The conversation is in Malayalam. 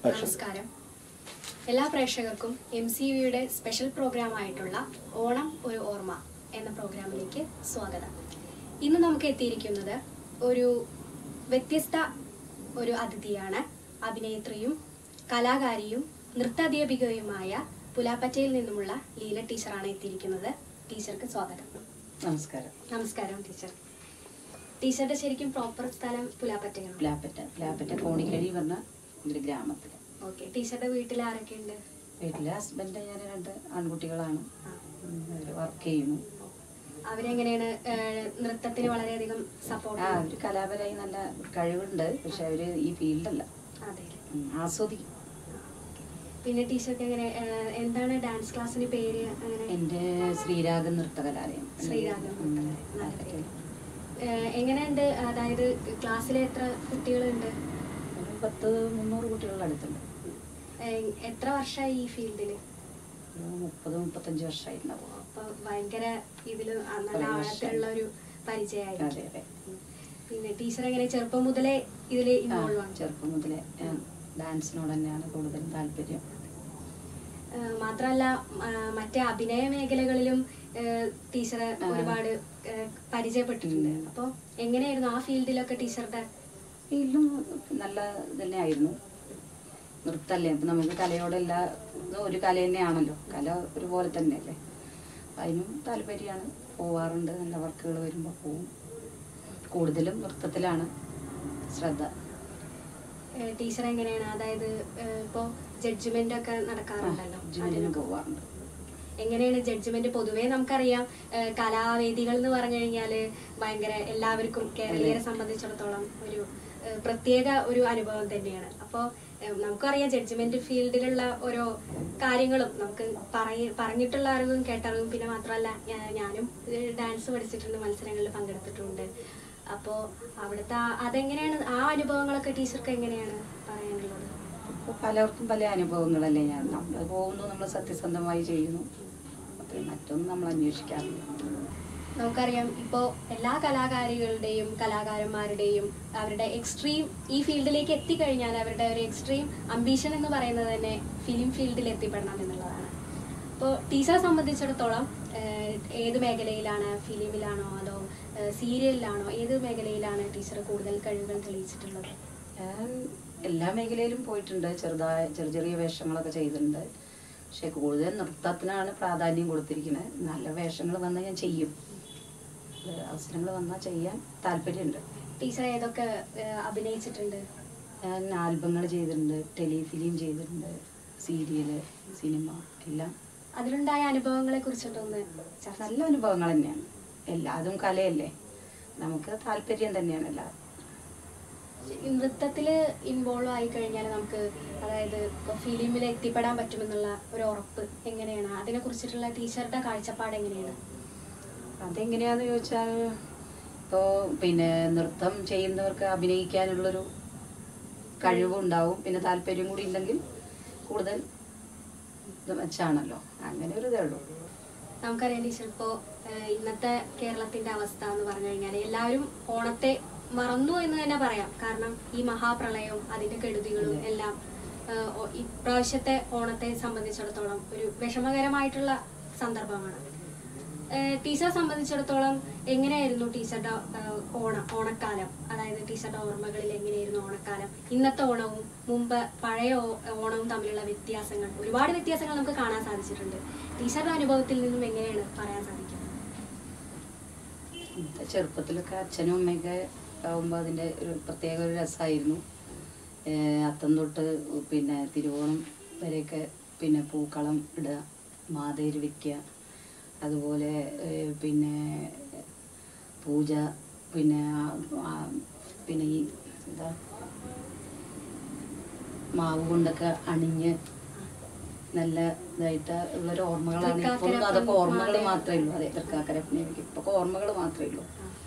നമസ്കാരം എല്ലാ പ്രേക്ഷകർക്കും എം സി വിയുടെ സ്പെഷ്യൽ പ്രോഗ്രാം ആയിട്ടുള്ള ഓണം ഒരു ഓർമ്മ എന്ന പ്രോഗ്രാമിലേക്ക് സ്വാഗതം ഇന്ന് നമുക്ക് എത്തിയിരിക്കുന്നത് ഒരു വ്യത്യസ്ത ഒരു അതിഥിയാണ് അഭിനേത്രിയും കലാകാരിയും നൃത്താധ്യാപികയുമായ പുലാപ്പറ്റയിൽ നിന്നുമുള്ള ലീല ടീച്ചറാണ് എത്തിയിരിക്കുന്നത് ടീച്ചർക്ക് സ്വാഗതം നമസ്കാരം നമസ്കാരം ടീച്ചർ ടീച്ചറുടെ ശരിക്കും പ്രോപ്പർ സ്ഥലം പുലാപ്പറ്റയാണ് പ്ലാപ്പറ്റ പ്ലാപ്പറ്റ കോണിക്കഴി പറഞ്ഞ ഒരു ഗ്രാമത്തിൽ ഓക്കെ ടീച്ചറുടെ വീട്ടിൽ ആരൊക്കെയുണ്ട് വീട്ടിലെ ഹസ്ബൻഡ് ഞാൻ രണ്ട് ആൺകുട്ടികളാണ് ആ. അവർ വർക്ക് ചെയ്യുന്നു അവരെങ്ങനെയാണ് ഏഹ്, നൃത്തത്തിന് വളരെയധികം ആ സപ്പോർട്ട് അവർ കലാപരമായി നല്ല കഴിവുണ്ട് പക്ഷെ അവർ ഈ ഫീൽഡല്ല അതെ ഉം, ആസ്വദിക്കും പിന്നെ ടീച്ചർക്ക് എങ്ങനെ ഏഹ്, എന്താണ് ഡാൻസ് ക്ലാസ്സിന് പേര് അങ്ങനെ എൻ്റെ ശ്രീരാഗം നൃത്തകലാലയം ശ്രീരാഗം ഉം, നൃത്തകലാലയം. നല്ല അതൊക്കെ. പേര്. ഏഹ്, എങ്ങനെയുണ്ട് അതായത് ക്ലാസ്സിൽ എത്ര കുട്ടികളുണ്ട് ഒരു പത്ത് മുന്നൂറ് കുട്ടികളുടെ അടുത്തുണ്ട് ഏഹ്, എത്ര വർഷമായി ഈ ഫീൽഡിൽ ഒരു മുപ്പത് മുപ്പത്തഞ്ച് വർഷമായിട്ടുണ്ടാവും അപ്പൊ ഭയങ്കര ഇതില് നല്ല കുറേ ആഴത്തിലുള്ള ഒരു അതെ പരിചയമായിരിക്കും അതെ ഉം. പിന്നെ ടീച്ചർ എങ്ങനെ ചെറുപ്പം മുതലേ ഇതില് ആ, ഇൻവോൾവ് ആണ് ചെറുപ്പം മുതലേ ഞാൻ ഡാൻസിനോട് തന്നെയാണ് കൂടുതൽ താല്പര്യം ഏഹ് മാത്രമല്ല ആ, മറ്റേ അഭിനയ മേഖലകളിലും ഏഹ് ടീച്ചറെ ആ. ഒരുപാട് ഏഹ് പരിചയപ്പെട്ടിട്ടുണ്ട് ഉം. അപ്പോൾ എങ്ങനെയായിരുന്നു ആ ഫീൽഡിലൊക്കെ ടീച്ചറുടെ ഫീൽഡും നല്ല തന്നെയായിരുന്നു നൃത്തല്ലേ അപ്പം നമുക്ക് കലയോട് എല്ലാ ഇതും ഒരു കല തന്നെയാണല്ലോ കല ഒരുപോലെ തന്നെയല്ലേ അപ്പം അതിനും താല്പര്യമാണ് പോവാറുണ്ട് നല്ല വർക്കുകൾ വരുമ്പോൾ പോവും കൂടുതലും നൃത്തത്തിലാണ് ശ്രദ്ധ ഏഹ് ടീച്ചർ എങ്ങനെയാണ് അതായത് ഏഹ് ഇപ്പോ ജഡ്ജ്മെന്റ് ഒക്കെ നടക്കാറുണ്ടല്ലോ ജിമ്മിന് അതിനൊക്കെ പോവാറുണ്ട് എങ്ങനെയാണ് ജഡ്ജ്മെന്റ് പൊതുവേ നമുക്കറിയാം ഏഹ് കലാവേദികൾ എന്ന് പറഞ്ഞു കഴിഞ്ഞാല് ഭയങ്കര എല്ലാവർക്കും കേരളീയരെ സംബന്ധിച്ചിടത്തോളം ഒരു ഏഹ് പ്രത്യേക ഒരു അനുഭവം തന്നെയാണ് അപ്പോൾ നമുക്കറിയാം ജഡ്ജ്മെന്റ് ഫീൽഡിലുള്ള ഓരോ കാര്യങ്ങളും നമുക്ക് പറയ പറഞ്ഞിട്ടുള്ള അറിവും കേട്ടറിവും പിന്നെ മാത്രമല്ല ഞാ- ഞാനും ഡാൻസ് പഠിച്ചിട്ടുണ്ട് മത്സരങ്ങളിൽ പങ്കെടുത്തിട്ടുണ്ട് അപ്പോൾ അവിടുത്തെ ആ- അതെങ്ങനെയാണ് ആ അനുഭവങ്ങളൊക്കെ ടീച്ചർക്ക് എങ്ങനെയാണ് പറയാനുള്ളത് ഇപ്പോൾ പലർക്കും പല അനുഭവങ്ങളല്ലേ ഞാൻ നമ്മൾ പോകുന്നു നമ്മൾ സത്യസന്ധമായി ചെയ്യുന്നു അപ്പം മറ്റൊന്നും നമ്മൾ അന്വേഷിക്കാറില്ല നമുക്കറിയാം ഇപ്പോൾ എല്ലാ കലാകാരികളുടെയും കലാകാരന്മാരുടെയും അവരുടെ എക്സ്ട്രീം ഈ ഫീൽഡിലേക്ക് എത്തിക്കഴിഞ്ഞാൽ അവരുടെ ഒരു എക്സ്ട്രീം അംബീഷൻ എന്ന് പറയുന്നത് തന്നെ ഫിലിം ഫീൽഡിൽ എത്തിപ്പെടണം എന്നുള്ളതാണ് അപ്പോൾ ടീച്ചറെ സംബന്ധിച്ചിടത്തോളം ഏഹ്, ഏത് മേഖലയിലാണ് ഫിലിമിലാണോ അതോ ഏഹ്, സീരിയലിലാണോ ഏത് മേഖലയിലാണ് ടീച്ചർ കൂടുതൽ കഴിവുകൾ തെളിയിച്ചിട്ടുള്ളത് ഞാൻ എല്ലാ മേഖലയിലും പോയിട്ടുണ്ട് ചെറുതായ ചെറിയ ചെറിയ വേഷങ്ങളൊക്കെ ചെയ്തിട്ടുണ്ട് പക്ഷെ കൂടുതൽ നൃത്തത്തിനാണ് പ്രാധാന്യം കൊടുത്തിരിക്കുന്നത് നല്ല വേഷങ്ങൾ വന്നാൽ ഞാൻ ചെയ്യും അവസരങ്ങൾ വന്നാൽ ചെയ്യാൻ താല്പര്യമുണ്ട് ടീച്ചർ ഏതൊക്കെ ഏഹ്, അഭിനയിച്ചിട്ടുണ്ട് ഞാൻ ആൽബങ്ങൾ ചെയ്തിട്ടുണ്ട് ടെലിഫിലിം ചെയ്തിട്ടുണ്ട് സീരിയല് സിനിമ എല്ലാം അതിലുണ്ടായ അനുഭവങ്ങളെ കുറിച്ചിട്ടൊന്ന് ചർച്ച നല്ല അനുഭവങ്ങൾ തന്നെയാണ് എല്ലാതും കലയല്ലേ നമുക്ക് താല്പര്യം തന്നെയാണ് എല്ലാം ഈ നൃത്തത്തില് ഇൻവോൾവ് ആയി കഴിഞ്ഞാൽ നമുക്ക് അതായത് ഇപ്പോൾ ഫിലിമിൽ എത്തിപ്പെടാൻ പറ്റുമെന്നുള്ള ഒരു ഉറപ്പ് എങ്ങനെയാണ് അതിനെ കുറിച്ചിട്ടുള്ള ടീച്ചറുടെ കാഴ്ചപ്പാട് എങ്ങനെയാണ് അതെങ്ങനെയാന്ന് ചോദിച്ചാൽ ഇപ്പോൾ പിന്നെ നൃത്തം ചെയ്യുന്നവർക്ക് അഭിനയിക്കാനുള്ളൊരു കഴിവുണ്ടാവും പിന്നെ താല്പര്യം കൂടി ഉണ്ടെങ്കിൽ കൂടുതൽ ഇത് വെച്ചാണല്ലോ അങ്ങനെ ഒരു ഇതേ ഉള്ളൂ നമുക്കറിയാം ടീച്ചർ ഇപ്പോൾ ഇന്നത്തെ കേരളത്തിന്റെ അവസ്ഥ എന്ന് പറഞ്ഞു കഴിഞ്ഞാൽ എല്ലാവരും ഓണത്തെ മറന്നു എന്ന് തന്നെ പറയാം കാരണം ഈ മഹാപ്രളയവും അതിന്റെ കെടുതികളും എല്ലാം ഏഹ്, ഒ- ഇപ്രാവശ്യത്തെ ഓണത്തെ സംബന്ധിച്ചിടത്തോളം ഒരു വിഷമകരമായിട്ടുള്ള സന്ദർഭമാണ് ഏഹ്, ടീച്ചറെ സംബന്ധിച്ചിടത്തോളം എങ്ങനെയായിരുന്നു ടീച്ചറുടെ ഏഹ്, ഓണ ഓണക്കാലം അതായത് ടീച്ചറുടെ ഓർമ്മകളിൽ എങ്ങനെയായിരുന്നു ഓണക്കാലം ഇന്നത്തെ ഓണവും മുമ്പ് പഴയ ഓ- ഓണവും തമ്മിലുള്ള വ്യത്യാസങ്ങൾ ഒരുപാട് വ്യത്യാസങ്ങൾ നമുക്ക് കാണാൻ സാധിച്ചിട്ടുണ്ട് ടീച്ചറുടെ അനുഭവത്തിൽ നിന്നും എങ്ങനെയാണ് പറയാൻ സാധിക്കുന്നത് ഇന്നത്തെ ചെറുപ്പത്തിലൊക്കെ അച്ഛനും അമ്മയൊക്കെ ആകുമ്പോൾ അതിൻ്റെ ഒരു പ്രത്യേക ഒരു രസമായിരുന്നു അത്തം തൊട്ട് പിന്നെ തിരുവോണം വരെയൊക്കെ പിന്നെ പൂക്കളം ഇടുക മാതേര് വയ്ക്കുക അതുപോലെ ഏഹ്, പിന്നെ പൂജ പിന്നെ ആ- ആ- പിന്നെ ഈ എന്താ മാവ് കൊണ്ടൊക്കെ അണിഞ്ഞ് നല്ല ഇതായിട്ട് ഉള്ളൊരു ഓർമ്മകളാണ് ഇപ്പോഴും അതൊക്കെ ഓർമ്മകൾ മാത്രമേ ഉള്ളൂ അതെ തൃക്കാക്കര അഭിനയിക്കും ഇപ്പൊക്കെ ഓർമ്മകൾ മാത്രമേ ഉള്ളൂ